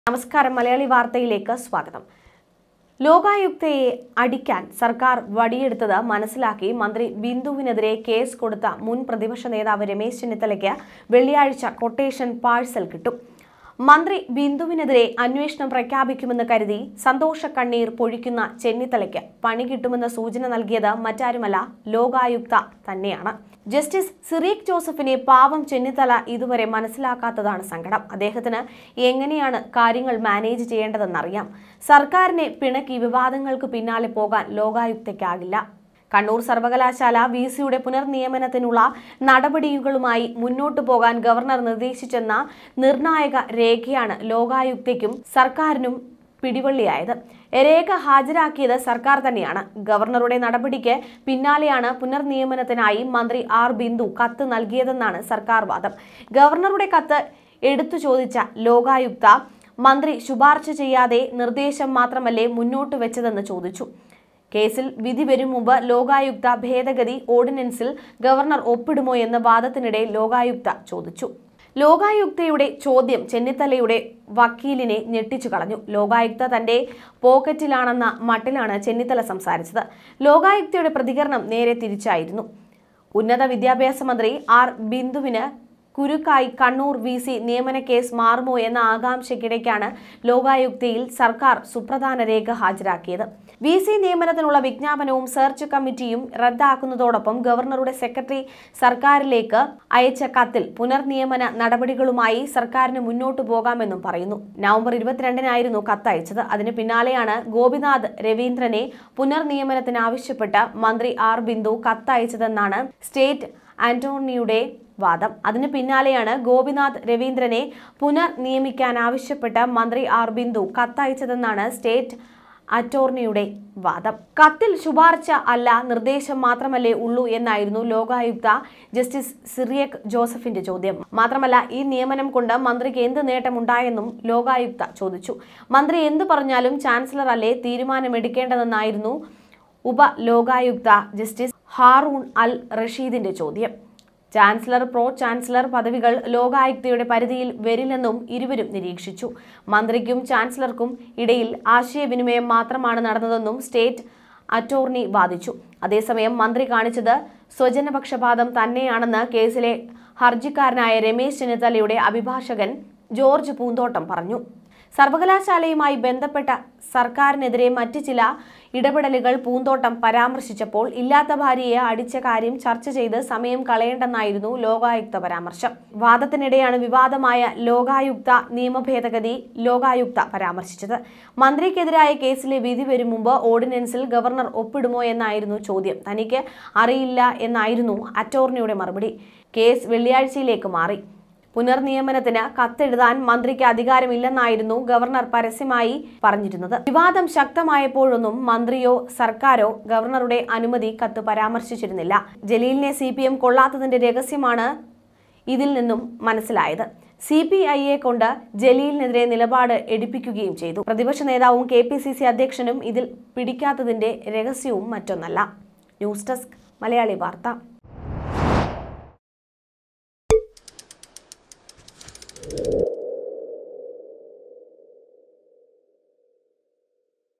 നമസ്കാരം മലയാളി വാർത്തയിലേക്ക് സ്വാഗതം ലോകായുക്തയെ അടിക്കാൻ സർക്കാർ വടിയെടുത്തത് മനസ്സിലാക്കി മന്ത്രി ബിന്ദുവിനെതിരെ കേസ് കൊടുത്ത മുൻ പ്രതിപക്ഷ നേതാവ് രമേശ് ചെന്നിത്തലയ്ക്ക് വെള്ളിയാഴ്ച കൊട്ടേഷൻ പാഴ്സൽ കിട്ടും മന്ത്രി ബിന്ദുവിനെതിരെ അന്വേഷണം പ്രഖ്യാപിക്കുമെന്ന് കരുതി സന്തോഷ കണ്ണീർ പൊഴിക്കുന്ന ചെന്നിത്തലയ്ക്ക് പണി കിട്ടുമെന്ന സൂചന നൽകിയത് മറ്റാരുമല്ല ലോകായുക്ത തന്നെയാണ് ജസ്റ്റിസ് സിറീക് ജോസഫിനെ പാവം ചെന്നിത്തല ഇതുവരെ മനസ്സിലാക്കാത്തതാണ് സങ്കടം അദ്ദേഹത്തിന് എങ്ങനെയാണ് കാര്യങ്ങൾ മാനേജ് ചെയ്യേണ്ടതെന്നറിയാം സർക്കാരിനെ പിണക്കി വിവാദങ്ങൾക്ക് പിന്നാലെ പോകാൻ ലോകായുക്തയ്ക്കാകില്ല കണ്ണൂർ സർവകലാശാല വി സിയുടെ പുനർനിയമനത്തിനുള്ള നടപടികളുമായി മുന്നോട്ടു പോകാൻ ഗവർണർ നിർദ്ദേശിച്ചെന്ന നിർണായക രേഖയാണ് ലോകായുക്തയ്ക്കും സർക്കാരിനും പിടിവള്ളിയായത് രേഖ ഹാജരാക്കിയത് സർക്കാർ തന്നെയാണ് ഗവർണറുടെ നടപടിക്ക് പിന്നാലെയാണ് പുനർനിയമനത്തിനായി മന്ത്രി ആർ ബിന്ദു കത്ത് നൽകിയതെന്നാണ് സർക്കാർ വാദം ഗവർണറുടെ കത്ത് എടുത്തു ചോദിച്ച ലോകായുക്ത മന്ത്രി ശുപാർശ ചെയ്യാതെ നിർദ്ദേശം മാത്രമല്ലേ മുന്നോട്ട് വെച്ചതെന്ന് ചോദിച്ചു കേസിൽ വിധി വരും മുമ്പ് ലോകായുക്ത ഭേദഗതി ഓർഡിനൻസിൽ ഗവർണർ ഒപ്പിടുമോ എന്ന വാദത്തിനിടെ ലോകായുക്ത ചോദിച്ചു ലോകായുക്തയുടെ ചോദ്യം ചെന്നിത്തലയുടെ വക്കീലിനെ ഞെട്ടിച്ചു കളഞ്ഞു ലോകായുക്ത തന്റെ പോക്കറ്റിലാണെന്ന മട്ടിലാണ് ചെന്നിത്തല സംസാരിച്ചത് ലോകായുക്തയുടെ പ്രതികരണം നേരെ തിരിച്ചായിരുന്നു ഉന്നത വിദ്യാഭ്യാസ മന്ത്രി ആർ ബിന്ദുവിന് കുരുക്കായി കണ്ണൂർ വി സി നിയമന കേസ് മാറുമോ എന്ന ആകാംക്ഷയ്ക്കിടയ്ക്കാണ് ലോകായുക്തയിൽ സർക്കാർ സുപ്രധാന രേഖ ഹാജരാക്കിയത് വി സി നിയമനത്തിനുള്ള വിജ്ഞാപനവും സെർച്ച് കമ്മിറ്റിയും റദ്ദാക്കുന്നതോടൊപ്പം ഗവർണറുടെ സെക്രട്ടറി സർക്കാരിലേക്ക് അയച്ച കത്തിൽ പുനർനിയമന നടപടികളുമായി സർക്കാരിന് മുന്നോട്ടു പോകാമെന്നും പറയുന്നു നവംബർ ഇരുപത്തിരണ്ടിനായിരുന്നു കത്തയച്ചത് അതിന് പിന്നാലെയാണ് ഗോപിനാഥ് രവീന്ദ്രനെ പുനർനിയമനത്തിനാവശ്യപ്പെട്ട് മന്ത്രി ആർ ബിന്ദു കത്തയച്ചതെന്നാണ് സ്റ്റേറ്റ് ആന്റോണിയുടെ വാദം അതിന് പിന്നാലെയാണ് ഗോപിനാഥ് രവീന്ദ്രനെ പുനർ നിയമിക്കാൻ ആവശ്യപ്പെട്ട് മന്ത്രി ആർ ബിന്ദു കത്തയച്ചതെന്നാണ് സ്റ്റേറ്റ് അറ്റോർണിയുടെ വാദം കത്തിൽ ശുപാർശ അല്ല നിർദ്ദേശം മാത്രമല്ലേ ഉള്ളൂ എന്നായിരുന്നു ലോകായുക്ത ജസ്റ്റിസ് സിറിയക് ജോസഫിന്റെ ചോദ്യം മാത്രമല്ല ഈ നിയമനം കൊണ്ട് മന്ത്രിക്ക് എന്ത് നേട്ടമുണ്ടായെന്നും ലോകായുക്ത ചോദിച്ചു മന്ത്രി എന്ത് പറഞ്ഞാലും ചാൻസലർ അല്ലേ തീരുമാനമെടുക്കേണ്ടതെന്നായിരുന്നു ഉപ ലോകായുക്ത ജസ്റ്റിസ് ഹാറൂൺ അൽ റഷീദിന്റെ ചോദ്യം ചാൻസലർ പ്രോ ചാൻസലർ പദവികൾ ലോകായുക്തയുടെ പരിധിയിൽ വരില്ലെന്നും ഇരുവരും നിരീക്ഷിച്ചു മന്ത്രിക്കും ചാൻസലർക്കും ഇടയിൽ ആശയവിനിമയം മാത്രമാണ് നടന്നതെന്നും സ്റ്റേറ്റ് അറ്റോർണി വാദിച്ചു അതേസമയം മന്ത്രി കാണിച്ചത് സ്വജനപക്ഷപാതം തന്നെയാണെന്ന് കേസിലെ ഹർജിക്കാരനായ രമേശ് ചെന്നിത്തലയുടെ അഭിഭാഷകൻ ജോർജ് പൂന്തോട്ടം പറഞ്ഞു സർവകലാശാലയുമായി ബന്ധപ്പെട്ട സർക്കാരിനെതിരെ മറ്റ് ചില ഇടപെടലുകൾ പൂന്തോട്ടം പരാമർശിച്ചപ്പോൾ ഇല്ലാത്ത ഭാര്യയെ അടിച്ച കാര്യം ചർച്ച ചെയ്ത് സമയം കളയേണ്ടെന്നായിരുന്നു ലോകായുക്ത പരാമർശം വാദത്തിനിടെയാണ് വിവാദമായ ലോകായുക്ത നിയമ ഭേദഗതി ലോകായുക്ത പരാമർശിച്ചത് മന്ത്രിക്കെതിരായ കേസിലെ വിധി വരും മുമ്പ് ഓർഡിനൻസിൽ ഗവർണർ ഒപ്പിടുമോ എന്നായിരുന്നു ചോദ്യം തനിക്ക് അറിയില്ല എന്നായിരുന്നു അറ്റോർണിയുടെ മറുപടി കേസ് വെള്ളിയാഴ്ചയിലേക്ക് മാറി പുനർനിയമനത്തിന് കത്തെഴുതാൻ മന്ത്രിക്ക് അധികാരമില്ലെന്നായിരുന്നു ഗവർണർ പരസ്യമായി പറഞ്ഞിരുന്നത് വിവാദം ശക്തമായപ്പോഴൊന്നും മന്ത്രിയോ സർക്കാരോ ഗവർണറുടെ അനുമതി കത്ത് പരാമർശിച്ചിരുന്നില്ല ജലീലിനെ സി പി എം കൊള്ളാത്തതിന്റെ രഹസ്യമാണ് ഇതിൽ നിന്നും മനസ്സിലായത് സി പി ഐയെ കൊണ്ട് ജലീലിനെതിരെ നിലപാട് എടുപ്പിക്കുകയും ചെയ്തു പ്രതിപക്ഷ നേതാവും കെ പി സി സി അധ്യക്ഷനും ഇതിൽ പിടിക്കാത്തതിന്റെ രഹസ്യവും മറ്റൊന്നല്ല ന്യൂസ് ഡെസ്ക് മലയാളി വാർത്ത